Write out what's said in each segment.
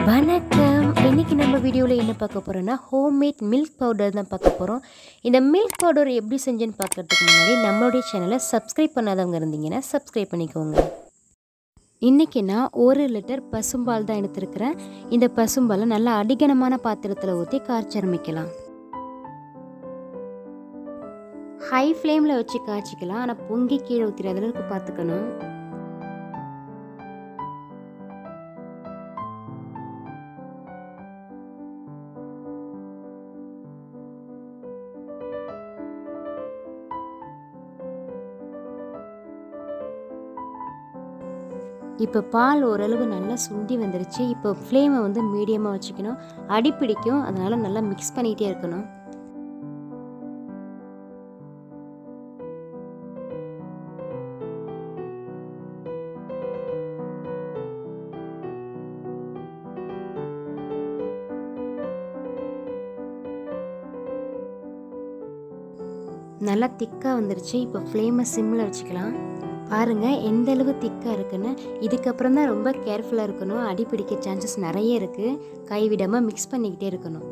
வணக்கம் இன்னைக்கு நம்ம வீடியோவில் என்ன பார்க்க போகிறோன்னா ஹோம்மேட் மில்க் பவுடர் தான் பார்க்க போகிறோம் இந்த மில்க் பவுடர் எப்படி செஞ்சேன்னு பார்க்கறதுக்கு முன்னாடி நம்மளுடைய சேனலை சப்ஸ்கிரைப் பண்ணாதவங்க இருந்தீங்கன்னா சப்ஸ்கிரைப் பண்ணிக்கோங்க இன்றைக்கி நான் ஒரு லிட்டர் பசும்பால் தான் எடுத்துருக்கிறேன் இந்த பசும்பாலை நல்லா அடிகனமான பாத்திரத்தில் ஊற்றி காய்ச்ச ஆரம்பிக்கலாம் ஹை ஃப்ளேமில் வச்சு காய்ச்சிக்கலாம் ஆனால் பொங்கி கீழே ஊற்றிடாத அளவுக்கு பார்த்துக்கணும் இப்போ பால் ஓரளவு நல்லா சுண்டி வந்துருச்சு இப்போ ஃப்ளேமை வந்து மீடியமாக வச்சுக்கணும் அடி பிடிக்கும் அதனால் நல்லா மிக்ஸ் பண்ணிகிட்டே இருக்கணும் நல்லா திக்காக வந்துருச்சு இப்போ ஃப்ளேமை சிம்மில் வச்சுக்கலாம் பாருங்கள் எந்த அளவு திக்காக இருக்குன்னு இதுக்கப்புறம் தான் ரொம்ப கேர்ஃபுல்லாக இருக்கணும் அடி பிடிக்க சான்சஸ் நிறைய இருக்குது கைவிடாமல் மிக்ஸ் பண்ணிக்கிட்டே இருக்கணும்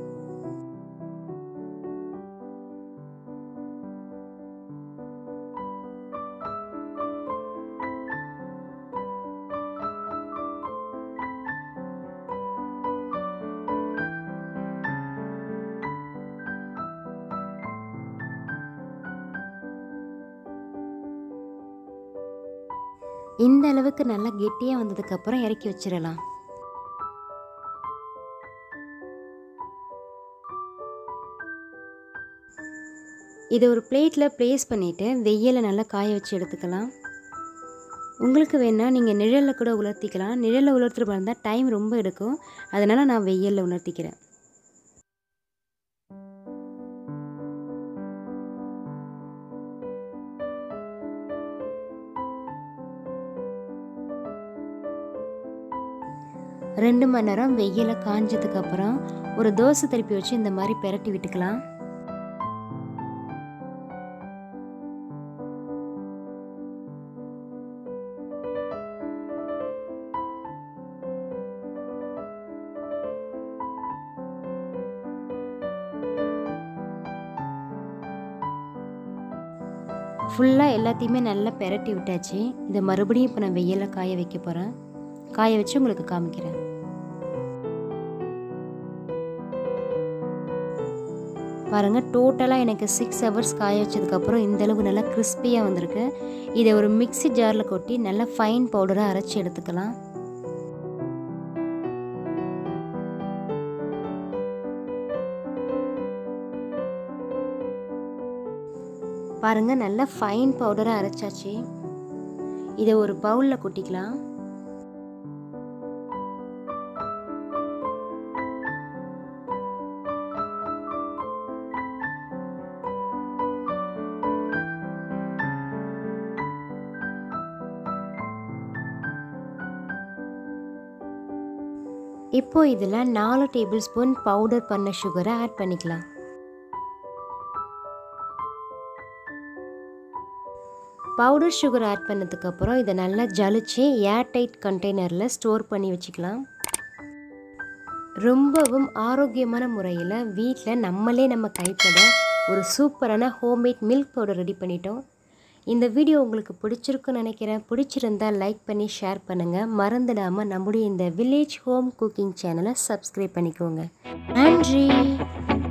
இந்த அளவுக்கு நல்லா கெட்டியாக வந்ததுக்கப்புறம் இறக்கி வச்சிடலாம் இதை ஒரு பிளேட்டில் ப்ளேஸ் பண்ணிவிட்டு வெயிலில் நல்லா காய வச்சு எடுத்துக்கலாம் உங்களுக்கு வேணால் நீங்கள் நிழலில் கூட உலர்த்திக்கலாம் நிழலில் உலர்த்துட்டு இருந்தால் டைம் ரொம்ப எடுக்கும் அதனால் நான் வெயிலில் உலர்த்திக்கிறேன் ரெண்டு மணி நேரம் வெயில காஞ்சதுக்கு அப்புறம் ஒரு தோசை திருப்பி வச்சு இந்த மாதிரி பெரட்டி விட்டுக்கலாம் ஃபுல்லாக எல்லாத்தையுமே நல்லா பெரட்டி விட்டாச்சு இதை மறுபடியும் இப்போ நான் வெயிலில் காய வைக்க போகிறேன் காய வச்சு உங்களுக்கு காமிக்கிறேன் பாருங்கள் டோட்டலாக எனக்கு சிக்ஸ் ஹவர்ஸ் காய வச்சதுக்கப்புறம் இந்தளவு நல்லா கிறிஸ்பியாக வந்திருக்கு இதை ஒரு மிக்சி ஜாரில் கொட்டி நல்லா ஃபைன் பவுடராக அரைச்சி எடுத்துக்கலாம் பாருங்கள் நல்லா ஃபைன் பவுடராக அரைச்சாச்சு இதை ஒரு பவுலில் கொட்டிக்கலாம் இப்போ இதில் நாலு டேபிள் ஸ்பூன் பவுடர் பண்ண சுகரை ஆட் பண்ணிக்கலாம் பவுடர் சுகர் ஆட் பண்ணதுக்கப்புறம் இதை நல்லா ஜலிச்சு ஏர் டைட் கண்டெய்னரில் ஸ்டோர் பண்ணி வச்சுக்கலாம் ரொம்பவும் ஆரோக்கியமான முறையில் வீட்டில் நம்மளே நம்ம கைப்பட ஒரு சூப்பரான ஹோம்மேட் மில்க் பவுடர் ரெடி பண்ணிட்டோம் இந்த வீடியோ உங்களுக்கு பிடிச்சிருக்குன்னு நினைக்கிறேன் பிடிச்சிருந்தா லைக் பண்ணி ஷேர் பண்ணுங்கள் மறந்துடாமல் நம்முடைய இந்த வில்லேஜ் ஹோம் குக்கிங் சேனலை சப்ஸ்கிரைப் பண்ணிக்கோங்க நன்றி